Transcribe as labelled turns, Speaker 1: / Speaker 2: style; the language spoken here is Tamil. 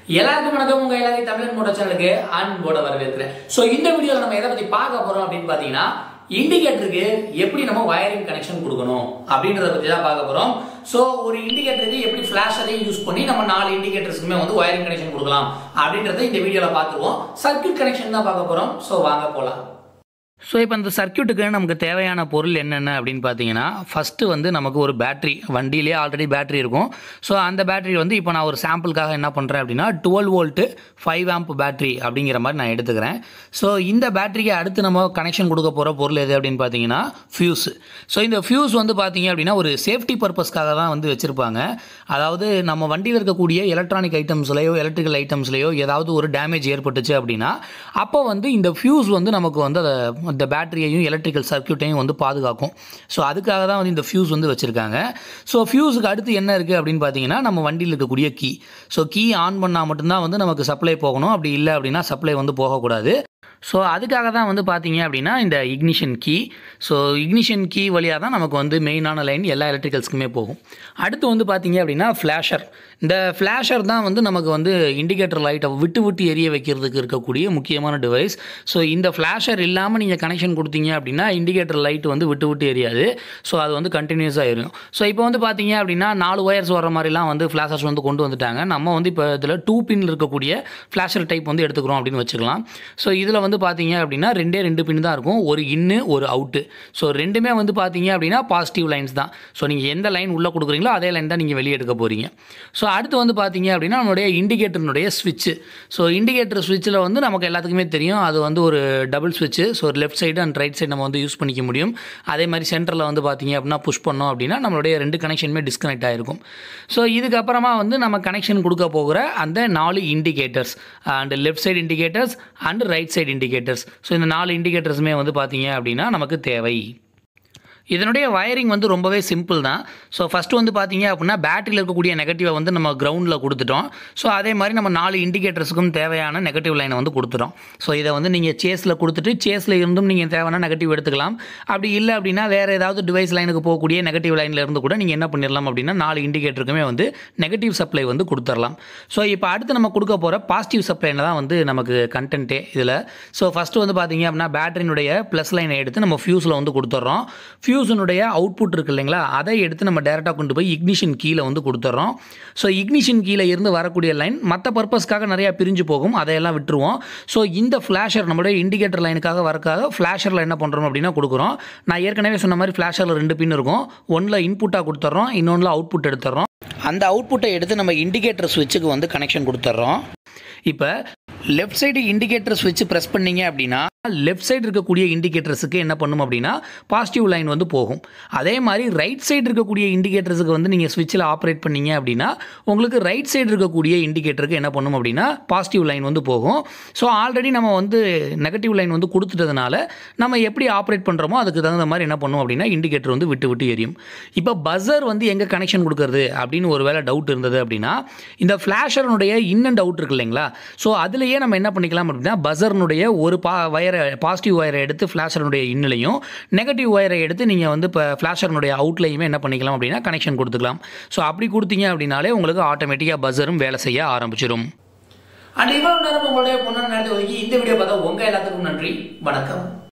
Speaker 1: எல்லாருக்கும் வணக்கம் உங்க எல்லாரையும் தமிழன் மோட்டர் சேனலுக்கு அன்போட வரவேற்கிறேன் ஸோ இந்த வீடியோவில் நம்ம எதை பத்தி பார்க்க போறோம் அப்படின்னு பாத்தீங்கன்னா இண்டிகேட்டருக்கு எப்படி நம்ம வயரிங் கனெக்ஷன் கொடுக்கணும் அப்படின்றத பத்தி தான் பார்க்க போறோம் ஸோ ஒரு இண்டிகேட்டருக்கு எப்படி ஃபிளாஷரையும் யூஸ் பண்ணி நம்ம நாலு இண்டிகேட்டர்ஸ்க்குமே வந்து வயரிங் கனெக்ஷன் கொடுக்கலாம் அப்படின்றத இந்த வீடியோல பார்த்துருவோம் சர்க்யூட் கனெக்ஷன் தான் பார்க்க போறோம் ஸோ வாங்க போலாம் ஸோ இப்போ இந்த சர்க்யூட்டுக்கு நமக்கு தேவையான பொருள் என்னென்ன அப்படின்னு பார்த்தீங்கன்னா ஃபஸ்ட்டு வந்து நமக்கு ஒரு பேட்டரி வண்டியிலே ஆல்ரெடி பேட்டரி இருக்கும் ஸோ அந்த பேட்டரி வந்து இப்போ நான் ஒரு சாம்பிளுக்காக என்ன பண்ணுறேன் அப்படின்னா twelve volt five amp battery அப்படிங்கிற மாதிரி நான் எடுத்துக்கிறேன் ஸோ இந்த பேட்டரிக்கு அடுத்து நம்ம கனெக்ஷன் கொடுக்க போகிற பொருள் எது அப்படின்னு பார்த்தீங்கன்னா ஃபியூஸ் ஸோ இந்த ஃபியூஸ் வந்து பார்த்தீங்க அப்படின்னா ஒரு சேஃப்டி பர்பஸ்க்காக தான் வந்து வச்சுருப்பாங்க அதாவது நம்ம வண்டியில் இருக்கக்கூடிய எலக்ட்ரானிக் ஐட்டம்ஸ்லையோ எலக்ட்ரிக்கல் ஐட்டம்ஸ்லையோ ஏதாவது ஒரு டேமேஜ் ஏற்பட்டுச்சு அப்படின்னா அப்போ வந்து இந்த ஃபியூஸ் வந்து நமக்கு வந்து அதை இந்த பேட்டரியையும் எலக்ட்ரிக்கல் சர்க்யூட்டையும் வந்து பாதுகாக்கும் ஸோ அதுக்காக தான் வந்து இந்த ஃபியூஸ் வந்து வச்சுருக்காங்க ஸோ ஃபியூஸுக்கு அடுத்து என்ன இருக்குது அப்படின்னு பார்த்தீங்கன்னா நம்ம வண்டியில் இருக்கக்கூடிய கீ ஸோ கீ ஆன் பண்ணால் மட்டும்தான் வந்து நமக்கு சப்ளை போகணும் அப்படி இல்லை அப்படின்னா சப்ளை வந்து போகக்கூடாது ஸோ அதுக்காக தான் வந்து பார்த்தீங்க அப்படின்னா இந்த ignition key so ignition key வழியாக தான் நமக்கு வந்து மெயினான லைன் எல்லா எலக்ட்ரிக்கல்ஸ்க்குமே போகும் அடுத்து வந்து பார்த்தீங்க அப்படின்னா ஃப்ளாஷர் இந்த ஃப்ளாஷர் தான் வந்து நமக்கு வந்து இண்டிகேட்டர் லைட்டை விட்டு விட்டு எரிய வைக்கிறதுக்கு இருக்கக்கூடிய முக்கியமான டிவைஸ் ஸோ இந்த ஃப்ளாஷர் இல்லாமல் நீங்கள் கனெக்ஷன் கொடுத்தீங்க அப்படின்னா இண்டிகேட்டர் லைட் வந்து விட்டு விட்டு எரியாது ஸோ அது வந்து கண்டினியூஸாக எரியும் ஸோ இப்போ வந்து பார்த்தீங்க அப்படின்னா நாலு ஒயர்ஸ் வர மாதிரிலாம் வந்து ஃப்ளாஷர்ஸ் வந்து கொண்டு வந்துட்டாங்க நம்ம வந்து இப்போ இதில் டூ பின் இருக்கக்கூடிய ஃப்ளாஷர் டைப் வந்து எடுத்துக்கிறோம் அப்படின்னு வச்சுக்கலாம் ஸோ இதில் வந்து பார்த்தீங்க அப்படின்னா ரெண்டே ரெண்டு பின் தான் இருக்கும் ஒரு இன்னு ஒரு அவுட்டு ஸோ ரெண்டுமே வந்து பார்த்தீங்க அப்படின்னா பாசிட்டிவ் லைன்ஸ் தான் ஸோ நீங்கள் எந்த லைன் உள்ளே கொடுக்குறீங்களோ அதே லைன் தான் நீங்கள் வெளியே எடுக்க போகிறீங்க ஸோ அடுத்து வந்து பார்த்தீங்க அப்படின்னா நம்மளுடைய இண்டிகேட்டர்னுடைய ஸ்விட்ச் ஸோ இண்டிகேட்டர் ஸ்விட்சில் வந்து நமக்கு எல்லாத்துக்குமே தெரியும் அது வந்து ஒரு டபுள் ஸ்விட்ச்சு so left side and right side நம்ம வந்து யூஸ் பண்ணிக்க முடியும் அதே மாதிரி சென்டரில் வந்து பார்த்தீங்க அப்படின்னா புஷ் பண்ணோம் அப்படின்னா நம்மளுடைய ரெண்டு கனெக்ஷனுமே டிஸ்கனெக்ட் ஆகிருக்கும் ஸோ இதுக்கப்புறமா வந்து நம்ம கனெக்ஷன் கொடுக்க போகிற அந்த நாலு indicators and left side indicators and right side indicators so இந்த நாலு இண்டிகேட்டர்ஸுமே வந்து பார்த்தீங்க அப்படின்னா நமக்கு தேவை இதனுடைய வயரிங் வந்து ரொம்பவே சிம்பிள் தான் ஸோ ஃபஸ்ட்டு வந்து பார்த்தீங்க அப்படின்னா பேட்டரியில் இருக்கக்கூடிய நெகட்டிவை வந்து நம்ம கிரவுண்டில் கொடுத்துட்டோம் ஸோ அதே மாதிரி நம்ம நாலு இண்டிகேட்டர்ஸுக்கும் தேவையான நெகட்டிவ் லைனை வந்து கொடுத்துட்டோம் ஸோ இதை வந்து நீங்கள் சேஸில் கொடுத்துட்டு சேஸில் இருந்தும் நீங்கள் தேவையான நெகட்டிவ் எடுத்துக்கலாம் அப்படி இல்லை அப்படின்னா வேறு ஏதாவது டிவைஸ் லைனுக்கு போகக்கூடிய நெகட்டிவ் லைனில் இருந்து கூட நீங்கள் என்ன பண்ணிடலாம் அப்படின்னா நாலு இண்டிகேட்டருக்குமே வந்து நெகட்டிவ் சப்ளை வந்து கொடுத்துடலாம் ஸோ இப்போ அடுத்து நம்ம கொடுக்க போகிற பாசிட்டிவ் சப்ளைனில் தான் வந்து நமக்கு கண்டென்ட்டே இதில் ஸோ ஃபஸ்ட்டு வந்து பார்த்தீங்க அப்படின்னா பேட்டரியினுடைய ப்ளஸ் லைனை எடுத்து நம்ம ஃபியூஸில் வந்து கொடுத்துட்றோம் ஃபியூஸினுடைய அவுட்புட் இருக்கு இல்லைங்களா அதை எடுத்து நம்ம டேரெக்டாக கொண்டு போய் இக்னிஷன் கீழே வந்து கொடுத்துட்றோம் ஸோ இக்னிஷன் கீழே இருந்து வரக்கூடிய லைன் மற்ற பர்பஸ்க்காக நிறையா பிரிஞ்சு போகும் அதையெல்லாம் விட்டுருவோம் ஸோ இந்த ஃப்ளாஷர் நம்மளுடைய இண்டிகேட்டர் லைனுக்காக வரக்காக ஃப்ளாஷரில் என்ன பண்ணுறோம் அப்படின்னா கொடுக்குறோம் நான் ஏற்கனவே சொன்ன மாதிரி ஃப்ளாஷரில் ரெண்டு பின் இருக்கும் ஒன்றில் இன்புட்டாக கொடுத்துட்றோம் இன்னொன்றில் அவுட்புட் எடுத்துடுறோம் அந்த அவுட்புட்டை எடுத்து நம்ம இண்டிகேட்டர் ஸ்விட்சுக்கு வந்து கனெக்ஷன் கொடுத்துட்றோம் இப்போ லெஃப்ட் சைடு இண்டிகேட்டர் ஸ்விட்ச் ப்ரெஸ் பண்ணீங்க அப்படின்னா லெஃப்ட் சைடு இருக்கக்கூடிய இண்டிகேட்டர்ஸுக்கு என்ன பண்ணும் அப்படின்னா பாசிட்டிவ் லைன் வந்து போகும் அதே மாதிரி ரைட் சைடு இருக்கக்கூடிய இண்டிகேட்டர்ஸுக்கு வந்து நீங்கள் ஸ்விட்சில் ஆப்ரேட் பண்ணீங்க அப்படின்னா உங்களுக்கு ரைட் சைடு இருக்கக்கூடிய இண்டிகேட்டருக்கு என்ன பண்ணும் அப்படின்னா பாசிட்டிவ் லைன் வந்து போகும் ஸோ ஆல்ரெடி நம்ம வந்து நெகட்டிவ் லைன் வந்து கொடுத்துட்டதுனால நம்ம எப்படி ஆப்ரேட் பண்ணுறோமோ அதுக்கு தகுந்த மாதிரி என்ன பண்ணும் அப்படின்னா இண்டிகேட்டர் வந்து விட்டு விட்டு எரியும் இப்போ பஸர் வந்து எங்கே கனெக்ஷன் கொடுக்கறது அப்படின்னு ஒரு வேளை டவுட் இருந்தது அப்படின்னா இந்த ஃப்ளாஷர்னுடைய இன் அண்ட் அவுட் இருக்கு இல்லைங்களா ஸோ அதுலேயே நம்ம என்ன பண்ணிக்கலாம் அப்படின்னா பஸர்னுடைய ஒரு பா வயரை பாசிட்டிவ் ஒயரை எடுத்து ஃப்ளாஷர்னுடைய இன்னிலையும் நெகட்டிவ் ஒயரை எடுத்து நீங்கள் வந்து இப்போ ஃப்ளாஷர்னுடைய அவுட்லையுமே என்ன பண்ணிக்கலாம் அப்படின்னா கனெக்ஷன் கொடுத்துக்கலாம் ஸோ அப்படி கொடுத்தீங்க அப்படின்னாலே உங்களுக்கு ஆட்டோமேட்டிக்காக பஸரும் வேலை செய்ய ஆரம்பிச்சிடும் அண்ட் இவ்வளவு நேரம் உங்களுடைய பொண்ணு நேரத்தை ஒதுக்கி இந்த வீடியோ பார்த்தா உங்க எல்லாத்துக்கும் நன்றி வணக்கம்